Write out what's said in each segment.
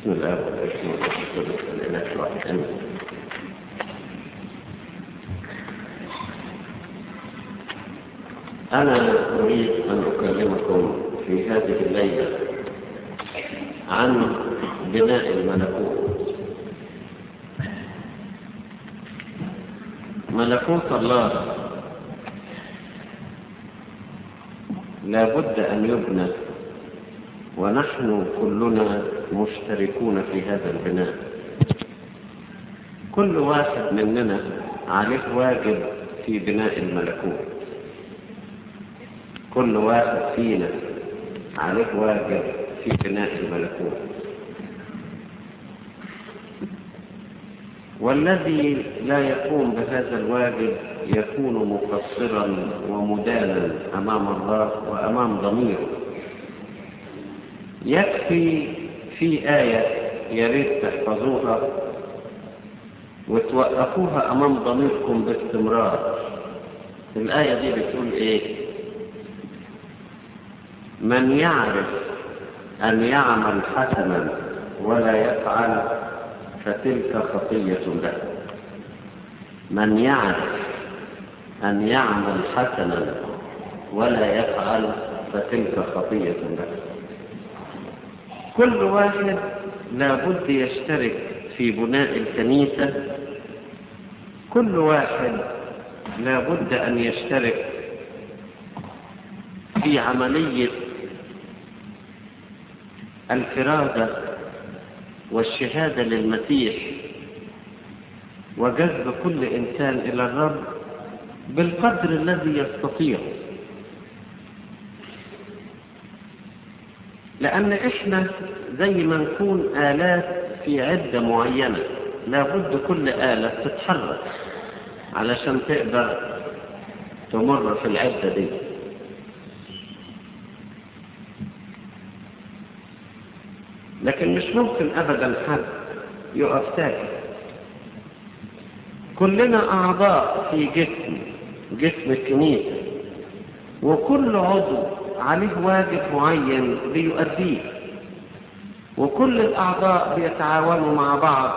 بسم الله والاسم والصدق الإله الواحد أمين أنا أريد أن أكلمكم في هذه الليلة عن بناء الملكوت ملكوت الله لا بد أن يبنى ونحن كلنا مشتركون في هذا البناء كل واحد مننا عليه واجب في بناء الملكوت كل واحد فينا عليه واجب في بناء الملكوت والذي لا يقوم بهذا الواجب يكون مقصرا ومدانا امام الله وامام ضميره يكفي في آية يا ريت تحفظوها وتوقفوها أمام ضميركم باستمرار الآية دي بتقول إيه من يعرف أن يعمل حسنا ولا يفعل فتلك خطية له من يعرف أن يعمل حسنا ولا يفعل فتلك خطية له كل واحد لابد يشترك في بناء الكنيسة كل واحد لابد أن يشترك في عملية الفرادة والشهادة للمسيح وجذب كل إنسان إلى الرب بالقدر الذي يستطيع لأن إحنا زي ما نكون آلات في عدة معينة لابد كل آلة تتحرك علشان تقدر تمر في العدة دي لكن مش ممكن أبدا حد يقف ساكت كلنا أعضاء في جسم جسم الكنيسة وكل عضو عليه واجب معين بيؤديه وكل الأعضاء بيتعاونوا مع بعض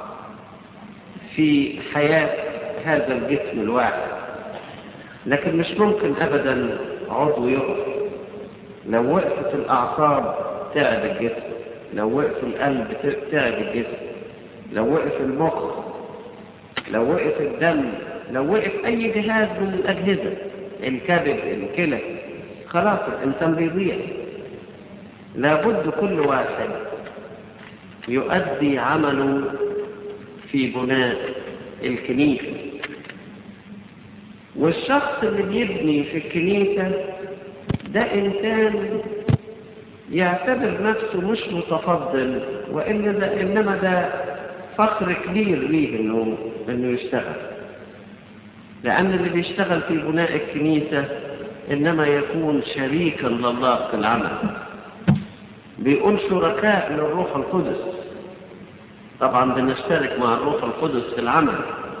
في حياة هذا الجسم الواحد لكن مش ممكن أبدا عضو يقف لو وقفت الأعصاب تعب الجسم لو وقف القلب تعب الجسم لو وقف المخ لو وقف الدم لو وقف أي جهاز من الأجهزة الكبد الكلى خلاص الإنسان بيضيع لابد كل واحد يؤدي عمله في بناء الكنيسة والشخص اللي بيبني في الكنيسة ده إنسان يعتبر نفسه مش متفضل وإن ده إنما ده فخر كبير ليه إنه إنه يشتغل لأن اللي بيشتغل في بناء الكنيسة إنما يكون شريكا لله في العمل بيقول شركاء للروح القدس طبعا بنشترك مع الروح القدس في العمل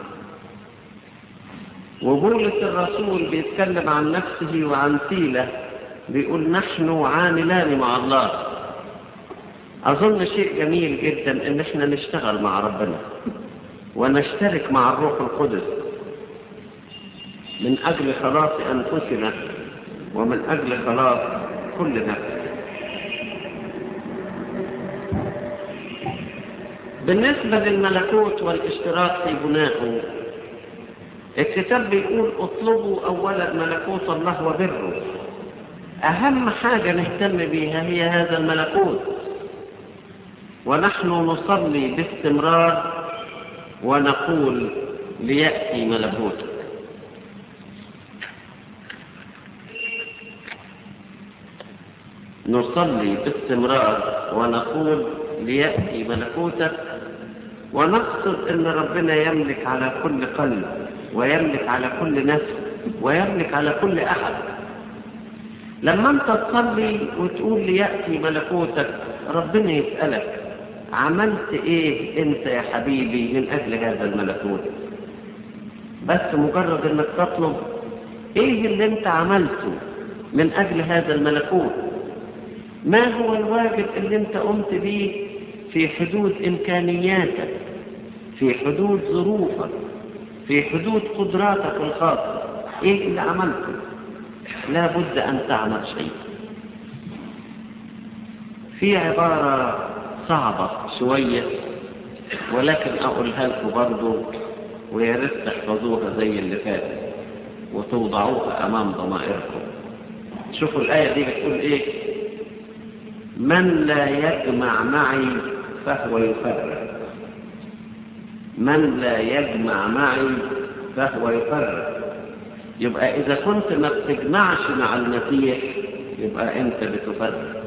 وبولس الرسول بيتكلم عن نفسه وعن سيلة بيقول نحن عاملان مع الله أظن شيء جميل جدا إن احنا نشتغل مع ربنا ونشترك مع الروح القدس من أجل خلاص أنفسنا ومن أجل خلاص كل نفس بالنسبة للملكوت والاشتراك في بنائه الكتاب بيقول اطلبوا أولا ملكوت الله وبره أهم حاجة نهتم بها هي هذا الملكوت ونحن نصلي باستمرار ونقول ليأتي ملكوتك نصلي باستمرار ونقول ليأتي ملكوتك ونقصد ان ربنا يملك على كل قلب ويملك على كل نفس ويملك على كل احد لما انت تصلي وتقول ليأتي ملكوتك ربنا يسألك عملت ايه انت يا حبيبي من اجل هذا الملكوت بس مجرد انك تطلب ايه اللي انت عملته من اجل هذا الملكوت ما هو الواجب اللي انت قمت بيه في حدود إمكانياتك في حدود ظروفك في حدود قدراتك الخاصة إيه اللي عملته لا بد أن تعمل شيء في عبارة صعبة شوية ولكن أقولها لكم برضو ويا ريت تحفظوها زي اللي فات وتوضعوها أمام ضمائركم شوفوا الآية دي بتقول إيه من لا يجمع معي فهو يفرق من لا يجمع معي فهو يفرق يبقى إذا كنت ما بتجمعش مع المسيح يبقى أنت بتفرق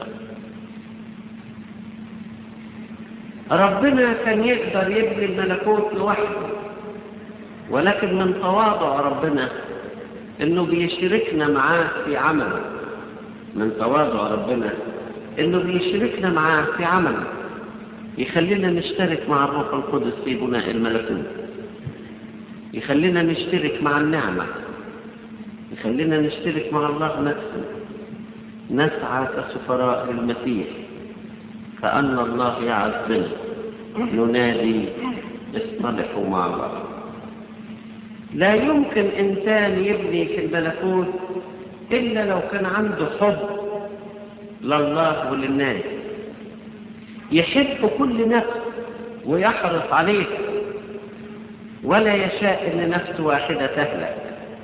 ربنا كان يقدر يبني الملكوت لوحده ولكن من تواضع ربنا انه بيشركنا معاه في عمله من تواضع ربنا انه بيشركنا معاه في عمله يخلينا نشترك مع الروح القدس في بناء الملكوت يخلينا نشترك مع النعمة يخلينا نشترك مع الله نفسه نسعى كسفراء للمسيح كأن الله يعز بنا ننادي اصطلحوا مع الله لا يمكن إنسان يبني في الملكوت إلا لو كان عنده حب لله وللناس يحب كل نفس ويحرص عليها ولا يشاء ان نفس واحدة تهلك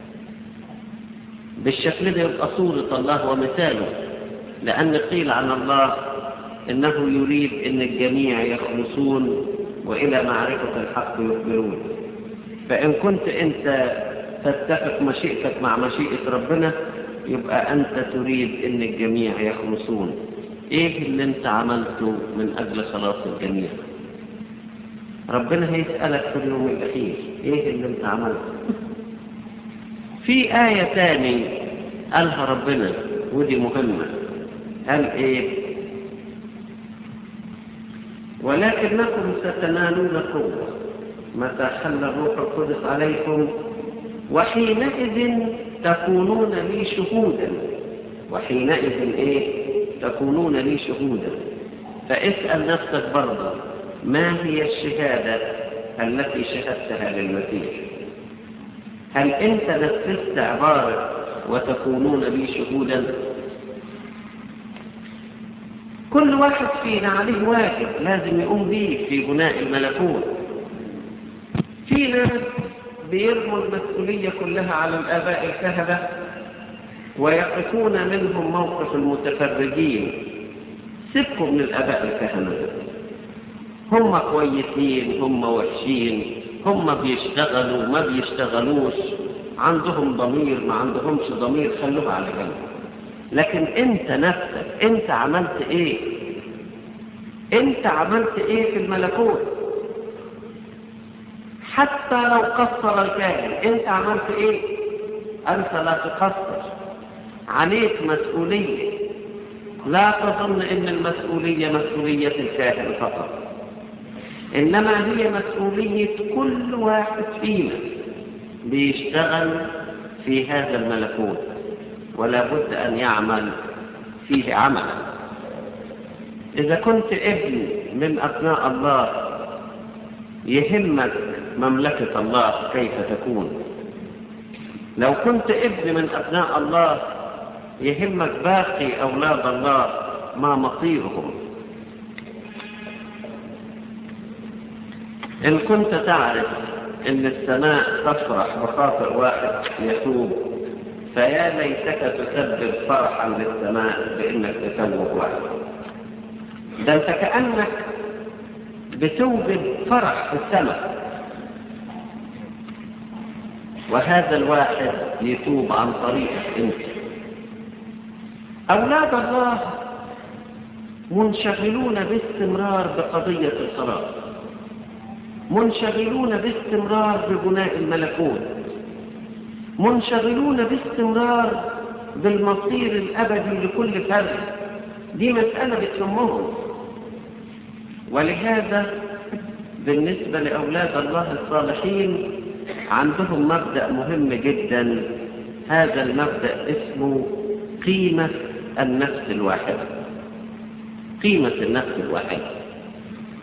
بالشكل ده يبقى صورة الله ومثاله لأن قيل عن الله إنه يريد أن الجميع يخلصون وإلى معرفة الحق يقبلون فإن كنت أنت تتفق مشيئتك مع مشيئة ربنا يبقى أنت تريد أن الجميع يخلصون إيه اللي أنت عملته من أجل خلاص الجميع ربنا هيسألك في اليوم الأخير إيه اللي أنت عملته في آية تاني قالها ربنا ودي مهمة قال إيه ولكنكم ستنالون قوة متى حل الروح القدس عليكم وحينئذ تكونون لي شهودا وحينئذ ايه تكونون لي شهودا فاسأل نفسك برضه ما هي الشهادة التي شهدتها للمسيح هل انت نفذت عبارة وتكونون لي شهودا كل واحد فينا عليه واجب لازم يقوم به في بناء الملكوت في ناس بيرموا المسؤولية كلها على الآباء الكهنة ويقفون منهم موقف المتفرجين سيبكم من الآباء الكهنة هم كويسين هم وحشين هم بيشتغلوا ما بيشتغلوش عندهم ضمير ما عندهمش ضمير خلوها على جنب لكن انت نفسك انت عملت ايه انت عملت ايه في الملكوت حتى لو قصر الكاهن انت عملت ايه انت لا تقصر عليك مسؤولية لا تظن ان المسؤولية مسؤولية الكاهن فقط انما هي مسؤولية كل واحد فينا بيشتغل في هذا الملكوت ولا بد ان يعمل فيه عملا اذا كنت ابن من ابناء الله يهمك مملكة الله كيف تكون لو كنت ابن من أبناء الله يهمك باقي أولاد الله ما مصيرهم إن كنت تعرف إن السماء تفرح بخاطر واحد يتوب فيا ليتك تسبب فرحا للسماء بإنك تتوب واحد ده أنت كأنك بتوجد فرح في السماء وهذا الواحد يتوب عن طريقك انت اولاد الله منشغلون باستمرار بقضية الصلاة منشغلون باستمرار ببناء الملكوت منشغلون باستمرار بالمصير الأبدي لكل فرد دي مسألة بتهمهم ولهذا بالنسبة لأولاد الله الصالحين عندهم مبدأ مهم جدا هذا المبدأ اسمه قيمة النفس الواحدة قيمة النفس الواحدة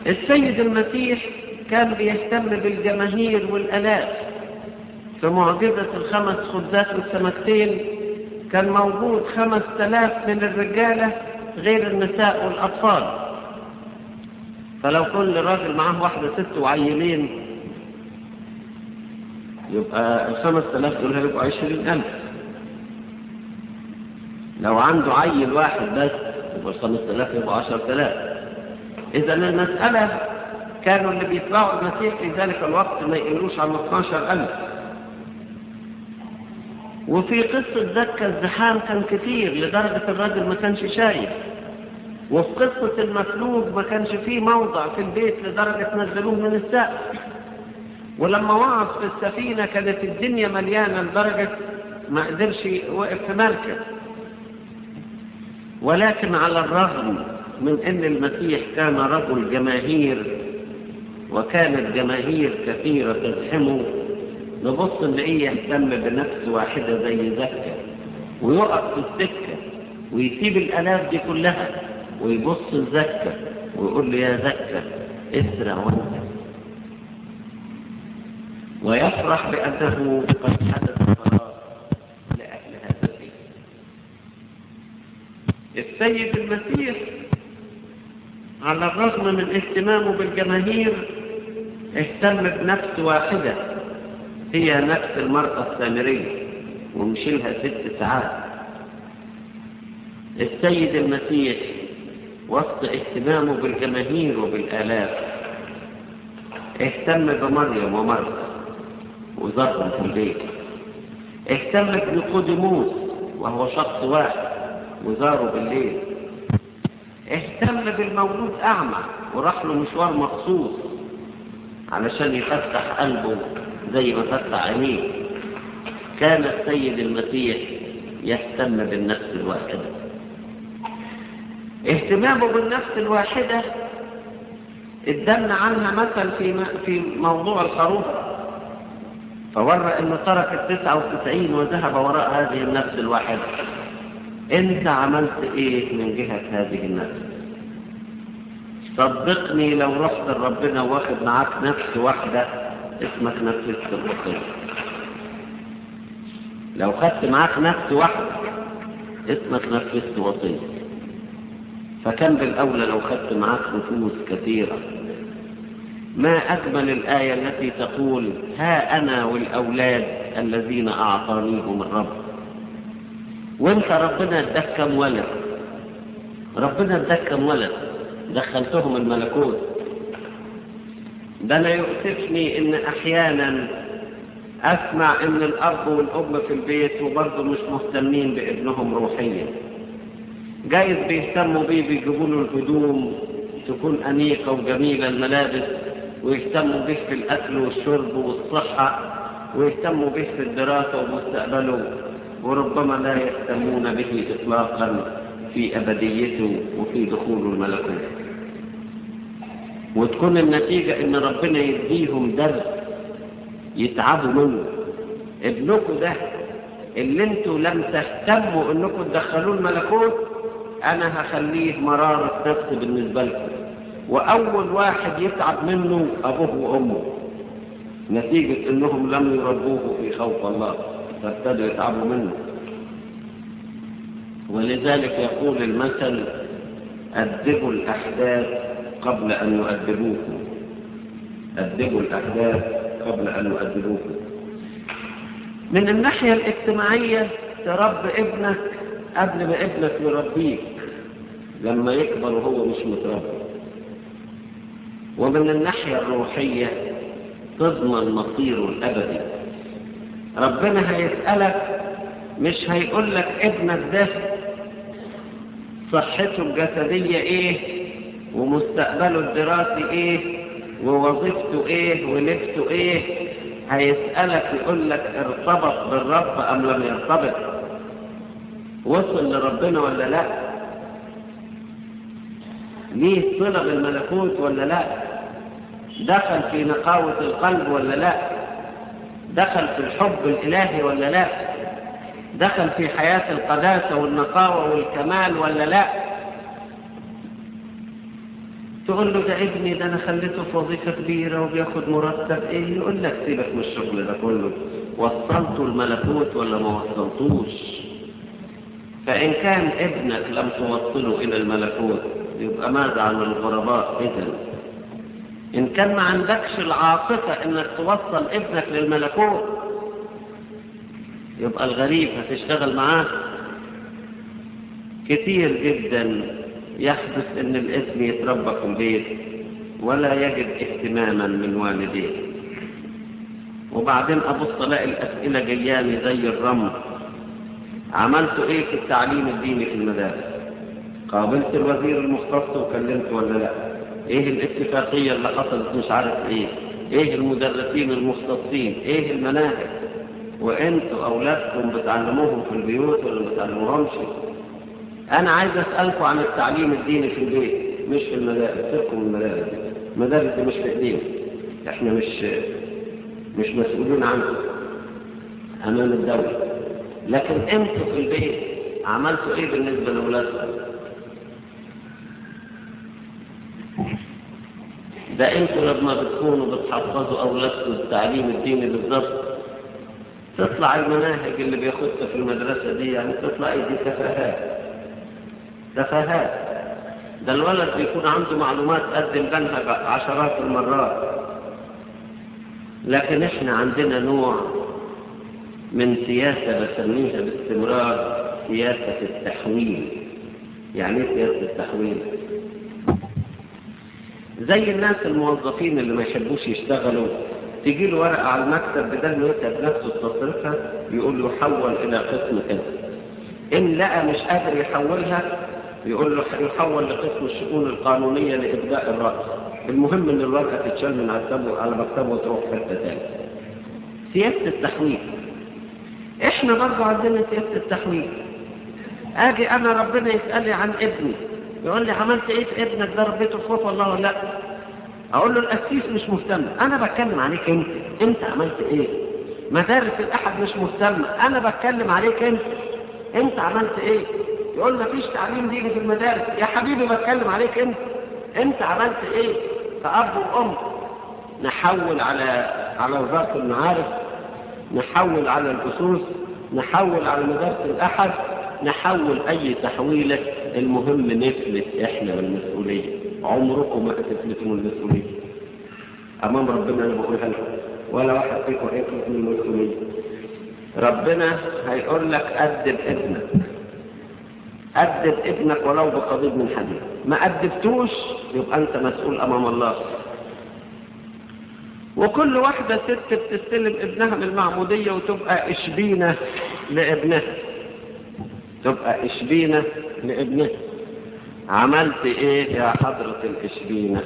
السيد المسيح كان بيهتم بالجماهير والآلاف في معجزة الخمس خبزات والسمكتين كان موجود خمس تلاف من الرجالة غير النساء والأطفال فلو كل راجل معاه واحدة ست وعيلين يبقى الخمس تلاف دول هيبقوا عشرين ألف لو عنده عيل واحد بس يبقى الخمس تلاف يبقوا عشر تلاف إذا المسألة كانوا اللي بيتبعوا المسيح في ذلك الوقت ما يقلوش عن 12 ألف وفي قصة زكا الزحام كان كتير لدرجة الراجل ما كانش شايف وفي قصة المفلوج ما كانش فيه موضع في البيت لدرجة نزلوه من السقف ولما وقف في السفينة كانت الدنيا مليانة لدرجة ما قدرش وقف في مركز ولكن على الرغم من ان المسيح كان رجل جماهير وكانت جماهير كثيرة تزحمه نبص نلاقيه يهتم بنفس واحدة زي زكا ويقف في السكة ويسيب الآلاف دي كلها ويبص لزكا ويقول له يا زكا اسرع وانت ويفرح بأنه قد حدث فراغ لأهل هذا البيت السيد المسيح على الرغم من اهتمامه بالجماهير اهتم بنفس واحدة هي نفس المرأة السامرية ومشيلها ست ساعات السيد المسيح وسط اهتمامه بالجماهير وبالآلاف اهتم بمريم ومرثا وزارهم في البيت اهتم بنيقوديموس وهو شخص واحد وزاره بالليل اهتم بالمولود أعمى وراح له مشوار مخصوص علشان يفتح قلبه زي ما فتح عينيه كان السيد المسيح يهتم بالنفس الواحدة اهتمامه بالنفس الواحدة ادلنا عنها مثل في في موضوع الخروف فورى انه ترك التسعة وتسعين وذهب وراء هذه النفس الواحدة انت عملت ايه من جهة هذه النفس صدقني لو رحت لربنا واخد معاك نفس واحدة اسمك نفس الوصية لو خدت معاك نفس واحدة اسمك نفس وصية فكان بالأولى لو خدت معاك نفوس كثيرة ما أجمل الآية التي تقول ها أنا والأولاد الذين أعطانيهم الرب وانت ربنا اداك كم ولد ربنا اداك كم ولد دخلتهم الملكوت ده انا يؤسفني ان احيانا اسمع ان الاب والام في البيت وبرضه مش مهتمين بابنهم روحيا جايز بيهتموا بيه بيجيبوا له الهدوم تكون انيقه وجميله الملابس ويهتموا به في الاكل والشرب والصحه ويهتموا به في الدراسه ومستقبله وربما لا يهتمون به اطلاقا في ابديته وفي دخول الملكوت وتكون النتيجة ان ربنا يديهم درس يتعبوا منه ابنكم ده اللي انتوا لم تهتموا انكم تدخلوه الملكوت انا هخليه مرارة نفس بالنسبة لكم واول واحد يتعب منه ابوه وامه نتيجة انهم لم يربوه في خوف الله فابتدوا يتعبوا منه ولذلك يقول المثل أدبوا الأحداث قبل أن يؤدبوكم أدبوا الأحداث قبل أن يؤدبوكم من الناحية الاجتماعية تربي ابنك قبل ما ابنك يربيك لما يكبر وهو مش متربي ومن الناحية الروحية تضمن مصيره الأبدي ربنا هيسألك مش هيقول لك ابنك ده صحته الجسدية ايه ومستقبله الدراسي ايه ووظيفته ايه ولبسه ايه هيسألك يقول لك ارتبط بالرب ام لم يرتبط وصل لربنا ولا لا ليه صلة بالملكوت ولا لا دخل في نقاوة القلب ولا لا دخل في الحب الإلهي ولا لا دخل في حياة القداسة والنقاوة والكمال ولا لا تقول له ده ابني ده انا خليته في وظيفه كبيره وبياخد مرتب ايه يقول لك سيبك من الشغل ده كله وصلته الملكوت ولا ما وصلتوش فان كان ابنك لم توصله الى الملكوت يبقى ماذا عن الغرباء اذا ان كان ما عندكش العاطفه انك توصل ابنك للملكوت يبقى الغريب هتشتغل معاه كتير جدا يحدث ان الابن يتربى في البيت ولا يجد اهتماما من والديه وبعدين ابص الاقي الاسئله جياني زي الرمل عملت ايه في التعليم الديني في المدارس قابلت الوزير المختص وكلمته ولا لا ايه الاتفاقيه اللي حصلت مش عارف ايه ايه المدرسين المختصين ايه المناهج وانتوا اولادكم بتعلموهم في البيوت ولا ما بتعلموهمش انا عايز اسالكم عن التعليم الديني في البيت مش في المدارس سيبكم من المدارس المدارس دي مش في ايدينا احنا مش مش مسؤولين عنكم امام الدوله لكن انتوا في البيت عملتوا ايه بالنسبه لاولادكم ده انتوا لما بتكونوا بتحفظوا اولادكم التعليم الديني بالظبط تطلع المناهج اللي بياخدها في المدرسه دي يعني تطلع ايه دي تفاهات تفاهات ده الولد بيكون عنده معلومات قد المنهج عشرات المرات لكن احنا عندنا نوع من سياسة بسميها باستمرار سياسة التحويل يعني ايه سياسة التحويل زي الناس الموظفين اللي ما يحبوش يشتغلوا تيجي له ورقة على المكتب بدل ما يتعب نفسه تصرفها يقول له حول إلى قسم كذا إن لقى مش قادر يحولها يقول له يحول لقسم الشؤون القانونية لإبداء الرأس المهم إن الورقة تتشال من مكتبه على مكتبه وتروح في حتة تاني سياسة التحويل إحنا برضه عندنا سياسة التحويل أجي أنا ربنا يسألني عن ابني يقول لي عملت إيه في ابنك ده ربيته في خوف الله ولا لأ أقول له القسيس مش مهتم أنا بتكلم عليك أنت أنت عملت إيه مدارس الأحد مش مهتمة أنا بتكلم عليك أنت أنت عملت إيه يقول ما فيش تعليم ديني في المدارس يا حبيبي بتكلم عليك انت انت عملت ايه كأب وأم نحول على على وزارة المعارف نحول على الأسوس نحول على مدارس الأحد نحول أي تحويلة المهم نفلت إحنا من المسؤولية عمركم ما هتفلتوا من المسؤولية أمام ربنا أنا بقولها لكم ولا واحد فيكم هيفلت من المسؤولية ربنا هيقول لك أدب ابنك أدب ابنك ولو بقضيب من حديد ما أدبتوش يبقى أنت مسؤول أمام الله وكل واحدة ست بتستلم ابنها من المعمودية وتبقى إشبينة لابنها تبقى إشبينة لابنها عملت إيه يا حضرة الإشبينة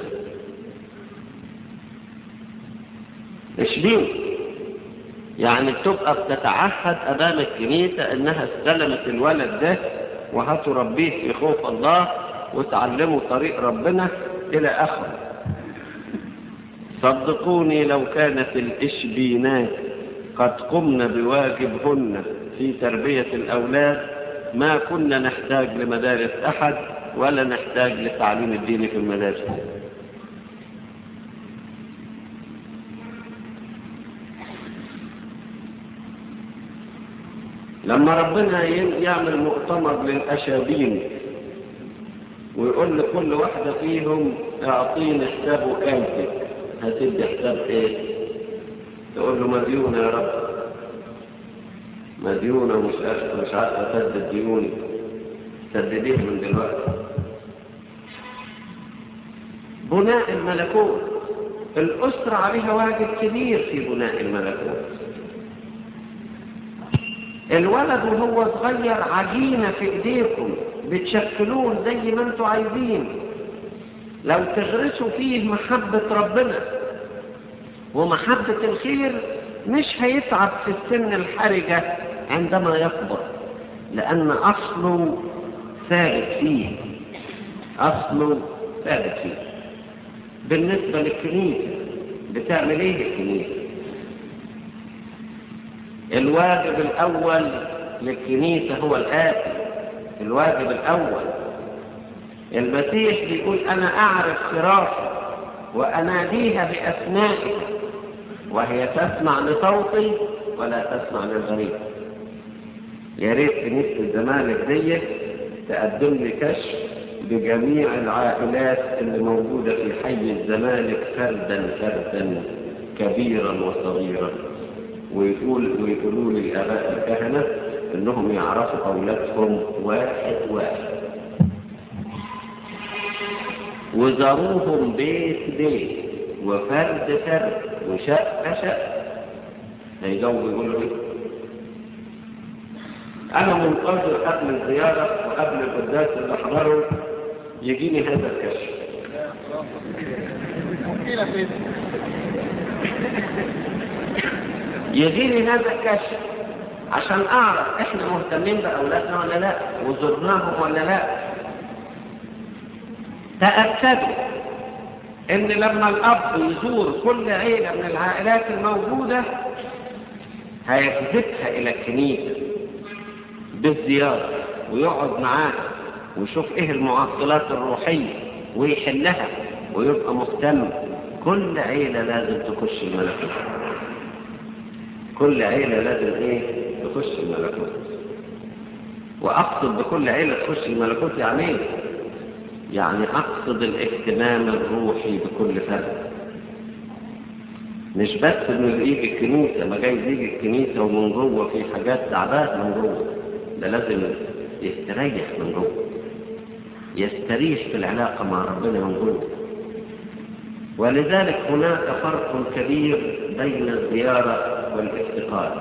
إشبينة يعني بتبقى بتتعهد أمام الكنيسة إنها استلمت الولد ده وهتربيه في خوف الله وتعلمه طريق ربنا إلى آخره صدقوني لو كانت الإشبينات قد قمن بواجبهن في تربية الأولاد ما كنا نحتاج لمدارس أحد ولا نحتاج لتعليم الدين في المدارس لما ربنا يعمل مؤتمر للأشابين ويقول لكل واحدة فيهم اعطيني حساب وكالتك هتدي حساب ايه تقول له مديونة يا رب مديونة مش مش عارفة اسدد ديوني سدديه من دلوقتي بناء الملكوت الأسرة عليها واجب كبير في بناء الملكوت الولد وهو صغير عجينة في ايديكم بتشكلوه زي ما انتوا عايزين لو تغرسوا فيه محبة ربنا ومحبة الخير مش هيتعب في السن الحرجة عندما يكبر لأن أصله ثابت فيه أصله ثابت فيه بالنسبة للكنيسة بتعمل ايه الكنيسة الواجب الأول للكنيسة هو الآتي الواجب الأول المسيح بيقول أنا أعرف فراشي وأناديها بأسمائها وهي تسمع لصوتي ولا تسمع للغريب يا ريت كنيسة الزمالك دي تقدم لي كشف بجميع العائلات اللي موجودة في حي الزمالك فردا فردا كبيرا وصغيرا ويقول ويقولوا لي الآباء الكهنة إنهم يعرفوا أولادهم واحد واحد وزاروهم بيت بيت وفرد فرد وشق شق هيجاوبوا يقولوا ايه انا منتظر قبل الزيارة وقبل القداس اللي احضره يجيني هذا الكشف يجيني هذا الكشف عشان اعرف احنا مهتمين باولادنا ولا لا وزرناهم ولا لا تأكدوا ان لما الاب يزور كل عيلة من العائلات الموجودة هيجذبها الى الكنيسة بالزيارة ويقعد معاها ويشوف ايه المعطلات الروحية ويحلها ويبقى مهتم كل عيلة لازم تخش الملكوت كل عيلة لازم ايه تخش الملكوت واقصد بكل عيلة تخش الملكوت يعني ايه يعني اقصد الاهتمام الروحي بكل فرد مش بس انه يجي الكنيسة ما جاي يجي الكنيسة ومن جوه في حاجات تعبان من جوه ده لازم يستريح من جوه يستريح في العلاقة مع ربنا من جوه ولذلك هناك فرق كبير بين الزيارة والافتقاد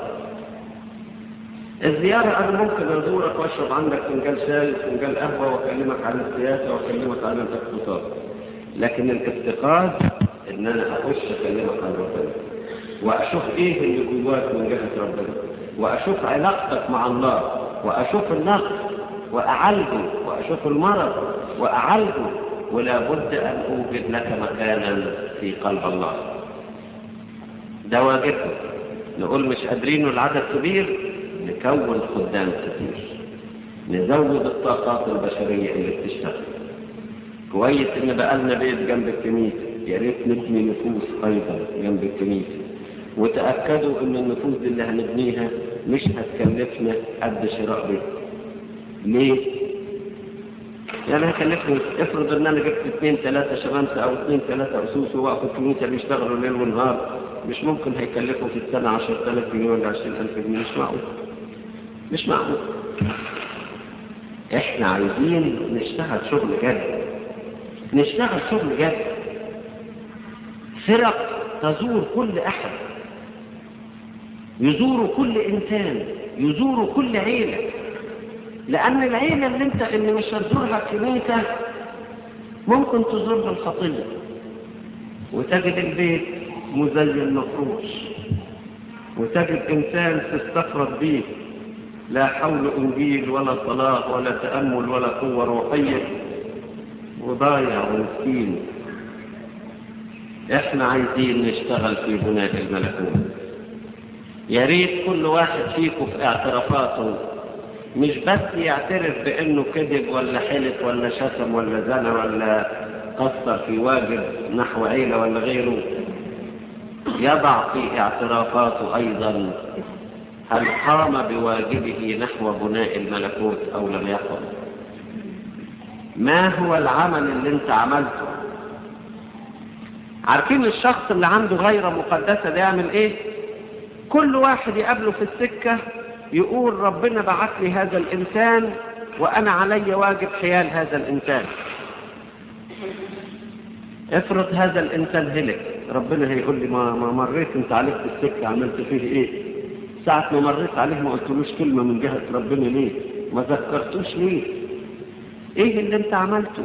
الزيارة أنا ممكن أزورك وأشرب عندك فنجان شاي وفنجان قهوة وأكلمك عن السياسة وأكلمك عن الاقتصاد لكن الافتقاد إن أنا أخش أكلمك عن ربنا وأشوف إيه اللي جواك من جهة ربنا وأشوف علاقتك مع الله وأشوف النقص وأعالجه وأشوف المرض وأعالجه ولا بد أن أوجد لك مكانا في قلب الله ده واجبنا نقول مش قادرين العدد كبير نكون خدام كتير نزود الطاقات البشرية اللي بتشتغل كويس ان بقى لنا بيت جنب الكنيسة يا ريت نبني نفوس ايضا جنب الكنيسة وتأكدوا ان النفوس دي اللي هنبنيها مش هتكلفنا قد شراء بيت ليه؟ يعني هكلفني افرض ان انا جبت اثنين ثلاثة شمامسة او اثنين ثلاثة اسوس ووقفوا الكنيسة بيشتغلوا ليل ونهار مش ممكن هيكلفوا في السنة 10000 جنيه ولا 20000 جنيه مش معقول مش معقول احنا عايزين نشتغل شغل جد نشتغل شغل جد فرق تزور كل احد يزور كل انسان يزور كل عيلة لان العيلة اللي انت اللي مش هتزورها الكنيسة ممكن تزورها الخطية وتجد البيت مزين مفروش وتجد انسان تستفرد به لا حول انجيل ولا صلاة ولا تأمل ولا قوة روحية وضايع ومسكين احنا عايزين نشتغل في بناء الملكوت يا ريت كل واحد فيكم في اعترافاته مش بس يعترف بانه كذب ولا حلف ولا شتم ولا زنى ولا قصر في واجب نحو عيلة ولا غيره يضع في اعترافاته ايضا هل قام بواجبه نحو بناء الملكوت او لم يقم ما هو العمل اللي انت عملته عارفين الشخص اللي عنده غير مقدسة ده يعمل ايه كل واحد يقابله في السكة يقول ربنا بعث لي هذا الانسان وانا علي واجب حيال هذا الانسان افرض هذا الانسان هلك ربنا هيقول لي ما, ما مريت انت عليك في السكة عملت فيه ايه ساعة ما مريت عليه ما قلتلوش كلمة من جهة ربنا ليه ما ذكرتوش ليه ايه اللي انت عملته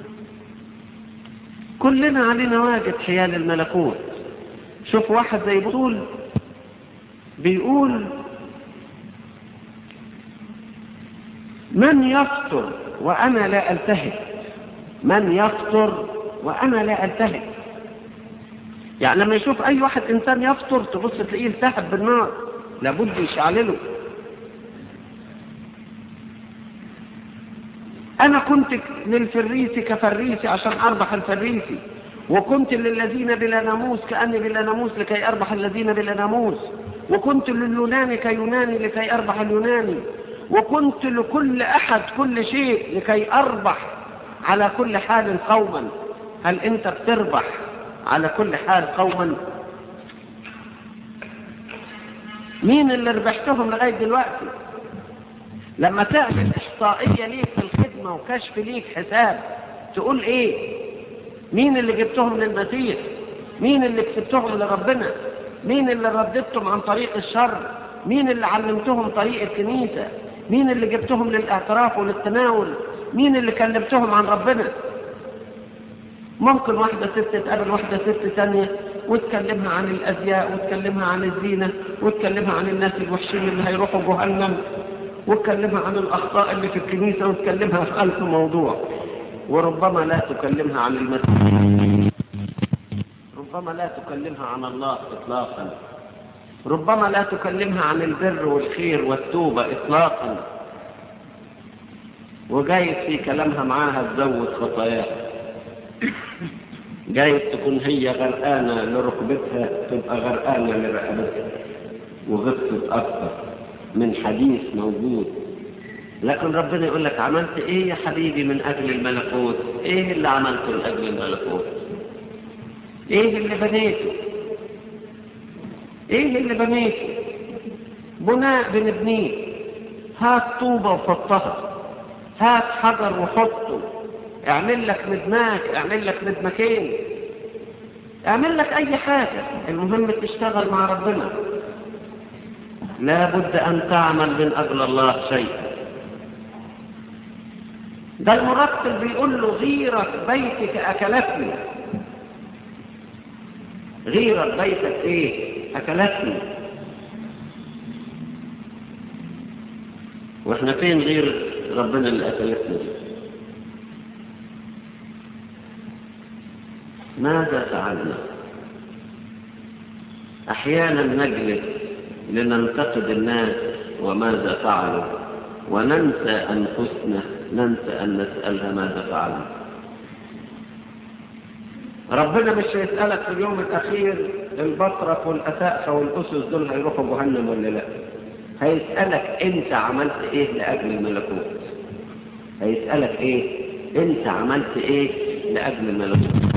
كلنا علينا واجب حيال الملكوت شوف واحد زي بطول بيقول من يفطر وانا لا التهب من يفطر وانا لا التهب يعني لما يشوف اي واحد انسان يفطر تبص تلاقيه التهب بالنار لابد يشعلله انا كنت للفريسي كفريسي عشان اربح الفريسي وكنت للذين بلا ناموس كأني بلا ناموس لكي اربح الذين بلا ناموس وكنت لليوناني كيوناني لكي اربح اليوناني وكنت لكل احد كل شيء لكي اربح على كل حال قوما هل انت بتربح على كل حال قوما مين اللي ربحتهم لغاية دلوقتي لما تعمل احصائية ليك في الخدمة وكشف ليك حساب تقول ايه مين اللي جبتهم للمسيح مين اللي كسبتهم لربنا مين اللي رددتهم عن طريق الشر مين اللي علمتهم طريق الكنيسة مين اللي جبتهم للاعتراف وللتناول مين اللي كلمتهم عن ربنا ممكن واحدة ست تقابل واحدة ست ثانية وتكلمها عن الأزياء وتكلمها عن الزينة وتكلمها عن الناس الوحشين اللي هيروحوا جهنم وتكلمها عن الأخطاء اللي في الكنيسة وتكلمها في ألف موضوع وربما لا تكلمها عن المسيح ربما لا تكلمها عن الله إطلاقا ربما لا تكلمها عن البر والخير والتوبة إطلاقا وجايز في كلامها معاها تزود خطاياها جايز تكون هي غرقانة لركبتها تبقى غرقانة لرقبتها وغطت أكثر من حديث موجود لكن ربنا يقول لك عملت ايه يا حبيبي من اجل الملكوت ايه اللي عملته من اجل الملكوت ايه اللي بنيته ايه اللي بنيته بناء بنبنيه هات طوبة وحطها هات حجر وحطه اعمل لك مدماك اعمل لك مدمكين اعمل لك اي حاجة المهم تشتغل مع ربنا لا بد ان تعمل من اجل الله شيئا ده المرتب بيقول له غيرة بيتك اكلتني غيرة بيتك ايه اكلتني واحنا فين غير ربنا اللي اكلتنا دي ماذا فعلنا احيانا نجلس لننتقد الناس وماذا فعلوا وننسى انفسنا ننسى ان نسالها ماذا فعلنا ربنا مش هيسالك في اليوم الاخير البطرك والاساقفه والاسس دول هيروحوا جهنم ولا لا هيسالك انت عملت ايه لاجل الملكوت هيسالك ايه انت عملت ايه لاجل الملكوت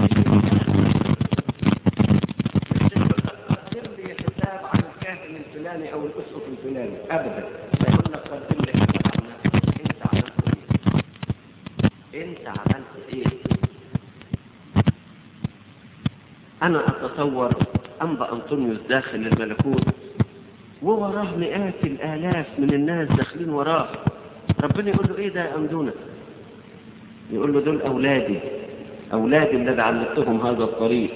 الفلاني او الاسقف الفلاني ابدا لا يقول لك قدم لي حساب عن نفسك انت عملت ايه انت عملت ايه انا اتصور انبا انطونيوس داخل الملكوت ووراه مئات الالاف من الناس داخلين وراه ربنا يقول له ايه ده يا امدونة يقول له دول اولادي اولادي الذي علمتهم هذا الطريق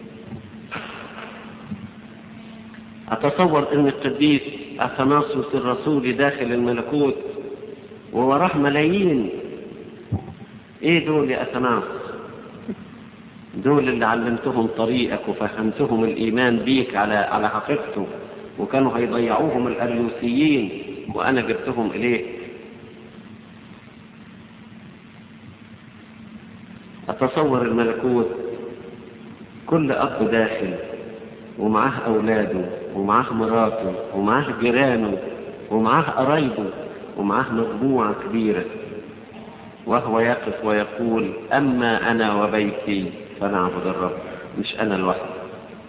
أتصور أن القديس أثناسوس الرسول داخل الملكوت ووراه ملايين إيه دول يا أثناس دول اللي علمتهم طريقك وفهمتهم الإيمان بيك على على حقيقته وكانوا هيضيعوهم الأريوسيين وأنا جبتهم إليك أتصور الملكوت كل أب داخل ومعاه أولاده ومعاه مراته ومعاه جيرانه ومعاه قرايبه ومعاه مجموعة كبيرة وهو يقف ويقول أما أنا وبيتي فنعبد الرب مش أنا لوحدي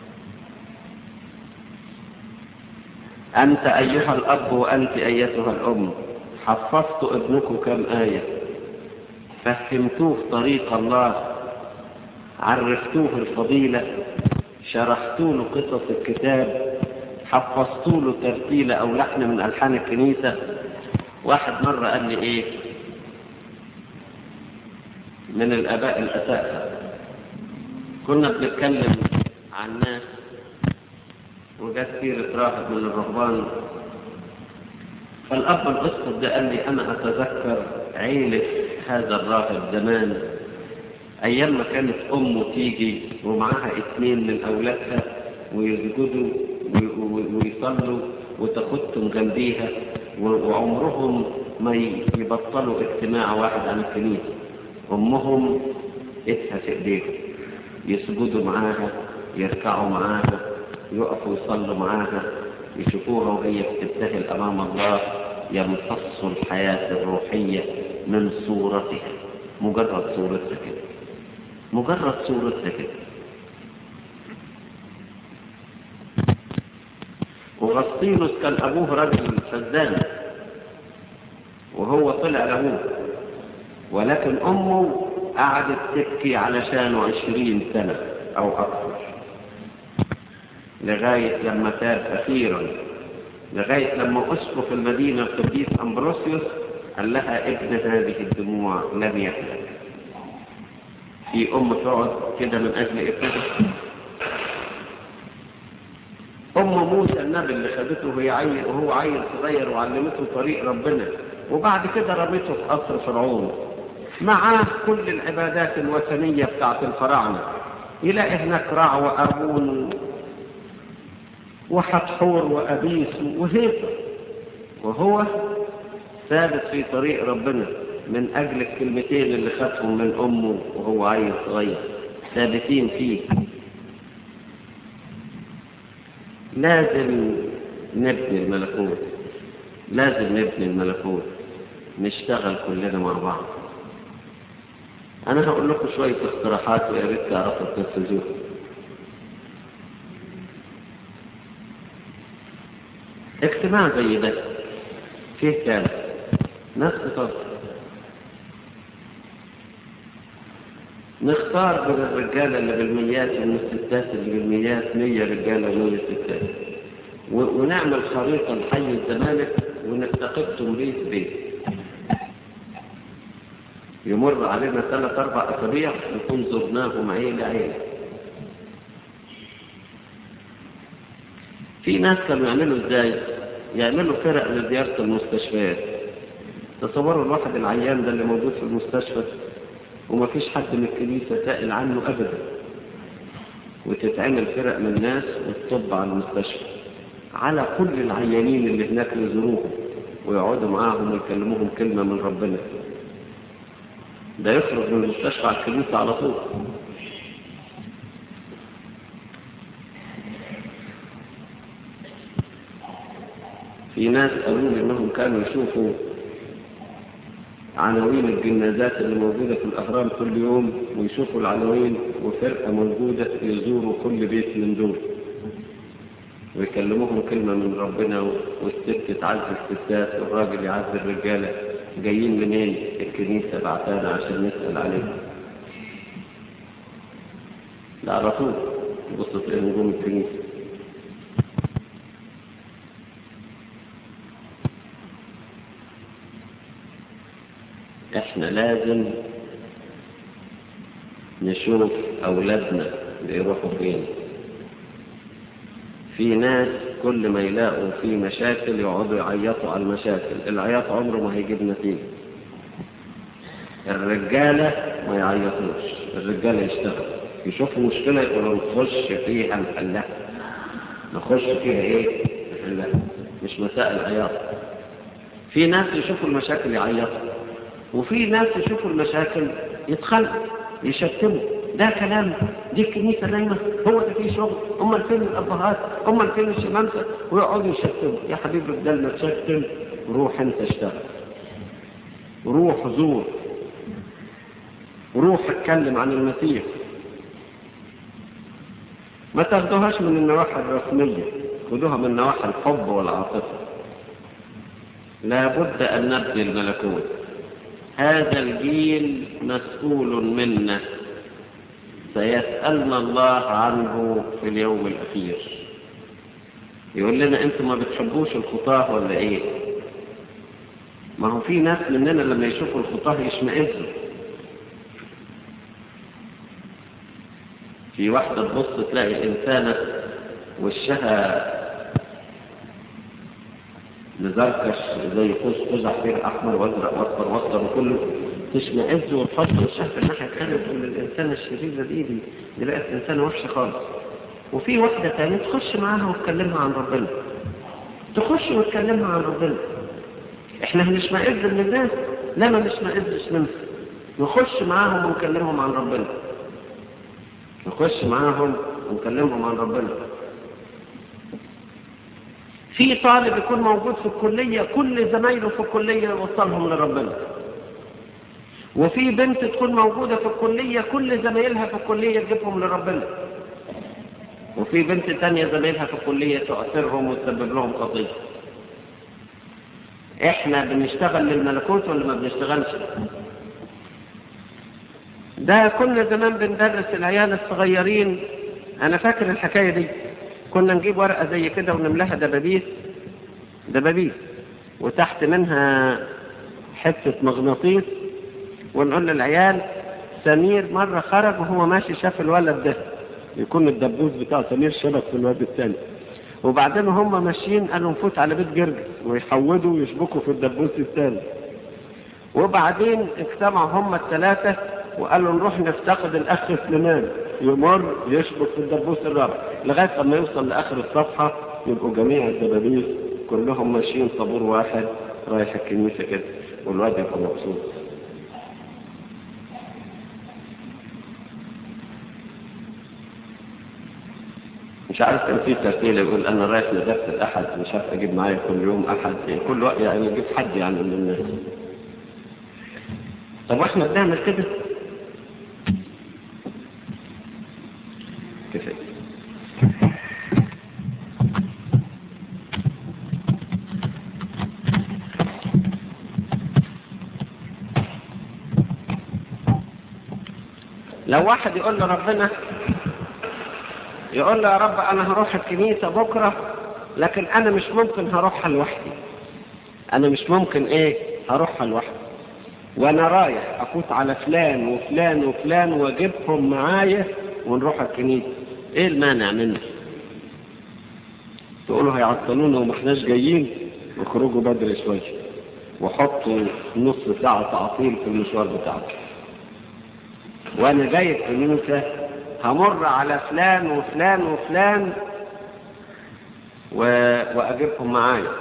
أنت أيها الأب وأنت أيتها الأم حفظت ابنكم كم آية فهمتوه طريق الله عرفتوه الفضيلة شرحتوا له قصص الكتاب حفظتوا له ترتيلة أو لحن من ألحان الكنيسة واحد مرة قال لي إيه من الآباء الأساتذة كنا بنتكلم عن ناس وجات سيرة راهب من الرهبان فالأب الأسقف ده قال لي أنا أتذكر عيلة هذا الراهب زمان أيام ما كانت أمه تيجي ومعاها اثنين من أولادها ويسجدوا ويصلوا وتاخدهم جنبيها وعمرهم ما يبطلوا اجتماع واحد عن الكنيسة أمهم إتها في إيديهم يسجدوا معاها يركعوا معاها يقفوا يصلوا معاها يشوفوها وهي بتبتهل أمام الله يمتصوا الحياة الروحية من صورتها مجرد صورتها كده مجرد صورتها كده وغسطينوس كان أبوه رجل فزان وهو طلع لأبوه ولكن أمه قعدت تبكي علشانه عشرين سنة أو أكثر لغاية لما تاب أخيرا لغاية لما أسقف المدينة القديس أمبروسيوس قال لها ابن هذه الدموع لم يهلك في أم تقعد كده من أجل ابنها أم موسى النبي اللي خدته وهي عيل وهو عيل صغير وعلمته طريق ربنا وبعد كده رميته في قصر فرعون معاه كل العبادات الوثنية بتاعت الفراعنة يلاقي هناك رع وأبون وحتحور وأبيس وهيصة وهو ثابت في طريق ربنا من أجل الكلمتين اللي خدهم من أمه وهو عيل صغير ثابتين فيه لازم نبني الملكوت لازم نبني الملكوت نشتغل كلنا مع بعض أنا هقول لكم شوية اقتراحات ويا ريت تعرفوا تنفذوها اجتماع زي ده فيه كام ناس كتار نختار من الرجالة اللي بالميات ومن الستات اللي بالميات مية رجالة ومية ستات و- ونعمل خريطة لحي الزمالك ونستقبتم بيت بيت يمر علينا ثلاث أربع أسابيع نكون زرناهم عيلة عيلة في ناس كانوا يعملوا ازاي يعملوا فرق لزيارة المستشفيات تصوروا الواحد العيان ده اللي موجود في المستشفى وما فيش حد من الكنيسة سائل عنه أبدا وتتعمل فرق من ناس وتطب على المستشفى على كل العيانين اللي هناك يزوروهم ويقعدوا معاهم ويكلموهم كلمة من ربنا ده يخرج من المستشفى على الكنيسة على طول في ناس قالوا لي انهم كانوا يشوفوا عناوين الجنازات اللي موجودة في الأهرام كل يوم ويشوفوا العناوين وفرقة موجودة يزوروا كل بيت من دول ويكلموهم كلمة من ربنا والست تعز الستات والراجل يعز الرجالة جايين منين الكنيسة بعتانا عشان نسأل عليهم لا على طول بصوا تلاقي نجوم الكنيسة احنا لازم نشوف اولادنا بيروحوا فين في ناس كل ما يلاقوا في مشاكل يقعدوا يعيطوا على المشاكل العياط عمره ما هيجيب نتيجة الرجالة ما يعيطوش الرجالة يشتغل يشوفوا مشكلة يقولوا نخش فيها نحلها نخش فيها ايه نحلها مش مسائل عياط في ناس يشوفوا المشاكل يعيطوا وفي ناس يشوفوا المشاكل يتخلقوا يشتموا ده كلام دي الكنيسة نايمة هو ده فيه شغل امال فين الابهات امال فين الشمامسة ويقعدوا يشتموا يا حبيبي بدل ما تشتم روح انت اشتغل روح زور روح اتكلم عن المسيح ما تاخدوهاش من النواحي الرسمية خدوها من نواحي الحب والعاطفة لابد أن نبني الملكوت هذا الجيل مسؤول منا سيسألنا الله عنه في اليوم الأخير يقول لنا انتم ما بتحبوش الخطاه ولا ايه ما هو في ناس مننا لما يشوفوا الخطاه يشمئزوا في واحدة تبص تلاقي إنسانة وشها مزركش زي قوس قزح فيه أحمر وأزرق وأصفر وأصفر وكله تشمئز وتفضل وشها في الناحية الثانية تقول الإنسانة الشريرة دي دي دي بقت إنسانة وحشة خالص وفي واحدة تانية تخش معاها وتكلمها عن ربنا تخش وتكلمها عن ربنا احنا هنشمئز من الناس لا ما نشمئزش منهم نخش معاهم ونكلمهم عن ربنا نخش معاهم ونكلمهم عن ربنا في طالب يكون موجود في الكلية كل زمايله في الكلية يوصلهم لربنا وفي بنت تكون موجودة في الكلية كل زمايلها في الكلية تجيبهم لربنا وفي بنت تانية زمايلها في الكلية تؤثرهم وتسبب لهم قضية احنا بنشتغل للملكوت ولا ما بنشتغلش ده كنا زمان بندرس العيال الصغيرين انا فاكر الحكاية دي كنا نجيب ورقة زي كده ونملاها دبابيس دبابيس وتحت منها حتة مغناطيس ونقول للعيال سمير مرة خرج وهو ماشي شاف الولد ده يكون الدبوس بتاع سمير شبك في الواد الثاني وبعدين هم ماشيين قالوا نفوت على بيت جرجس ويحودوا ويشبكوا في الدبوس الثاني وبعدين اجتمعوا هم الثلاثة وقالوا نروح نفتقد الأخ سليمان يمر يشبك في الدبوس الرابع لغاية أما يوصل لآخر الصفحة يبقوا جميع الدبابيس كلهم ماشيين طابور واحد رايح الكنيسة كده والواد يبقى مبسوط مش عارف كان في ترتيل يقول انا رايح لدرس الاحد مش عارف اجيب معايا كل يوم احد يعني كل وقت يعني اجيب حد يعني من الناس طب واحنا بنعمل كده كفايه لو واحد يقول لربنا يقول له يا رب انا هروح الكنيسة بكرة لكن انا مش ممكن هروحها لوحدي انا مش ممكن ايه هروحها لوحدي وانا رايح افوت على فلان وفلان وفلان واجيبهم معايا ونروح الكنيسة ايه المانع منه تقولوا هيعطلونا وما احناش جايين واخرجوا بدري شوية وحطوا نص ساعة تعطيل في المشوار بتاعكم وانا جاي الكنيسة همر على فلان وفلان وفلان و... واجيبهم معايا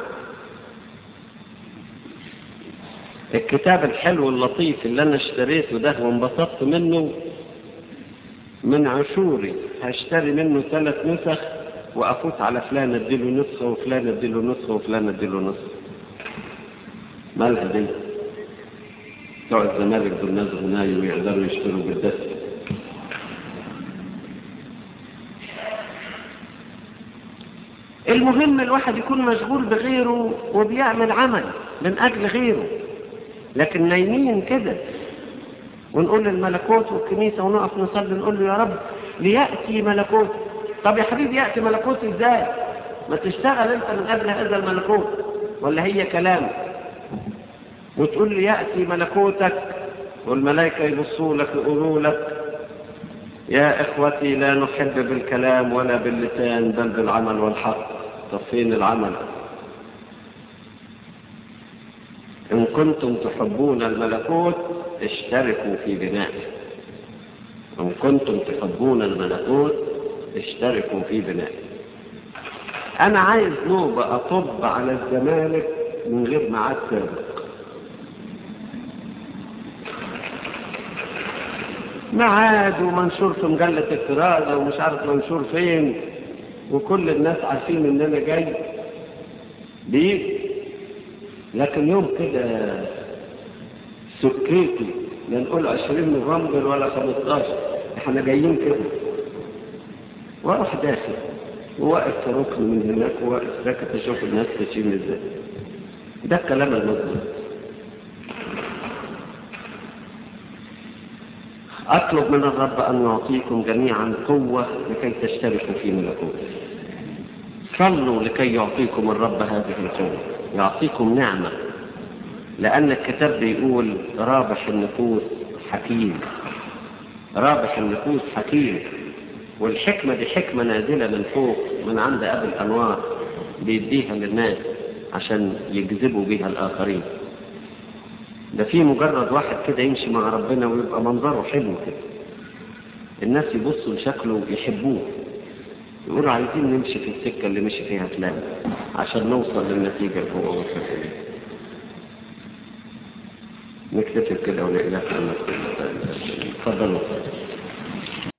الكتاب الحلو اللطيف اللي انا اشتريته ده وانبسطت منه من عشوري هشتري منه ثلاث نسخ وافوت على فلان اديله نسخه وفلان اديله نسخه وفلان اديله نسخه مالها دي بتوع الزمالك دول ناس غناي ويقدروا يشتروا بالدست المهم الواحد يكون مشغول بغيره وبيعمل عمل من أجل غيره لكن نايمين كده ونقول للملكوت والكنيسة ونقف نصلي نقول له يا رب ليأتي ملكوت طب يا حبيبي يأتي ملكوت ازاي ما تشتغل انت من أجل هذا الملكوت ولا هي كلام وتقول لي يأتي ملكوتك والملائكة يبصوا لك يقولوا لك يا إخوتي لا نحب بالكلام ولا باللسان بل بالعمل والحق طب فين العمل إن كنتم تحبون الملكوت اشتركوا في بنائه إن كنتم تحبون الملكوت اشتركوا في بنائه أنا عايز نوبة أطب على الزمالك من غير ميعاد سابق ميعاد ومنشور في مجلة الكرازة ومش عارف منشور فين وكل الناس عارفين ان انا جاي بيجي لكن يوم كده سكيتي لا نقول 20 نوفمبر ولا 15 احنا جايين كده واروح داخل وواقف في ركن من هناك وواقف ساكت اشوف الناس تشيل ازاي ده الكلام المظبوط أطلب من الرب أن يعطيكم جميعا قوة لكي تشتركوا في ملكوته صلوا لكي يعطيكم الرب هذه القوة يعطيكم نعمة لأن الكتاب بيقول رابح النفوس حكيم رابح النفوس حكيم والحكمة دي حكمة نازلة من فوق من عند أبي الأنوار بيديها للناس عشان يجذبوا بها الآخرين ده في مجرد واحد كده يمشي مع ربنا ويبقى منظره حلو كده الناس يبصوا لشكله يحبوه يقولوا عايزين نمشي في السكة اللي مشي فيها فلان عشان نوصل للنتيجة اللي هو وصل إليها نكتفي كده ونقلق عن نفسنا تفضلوا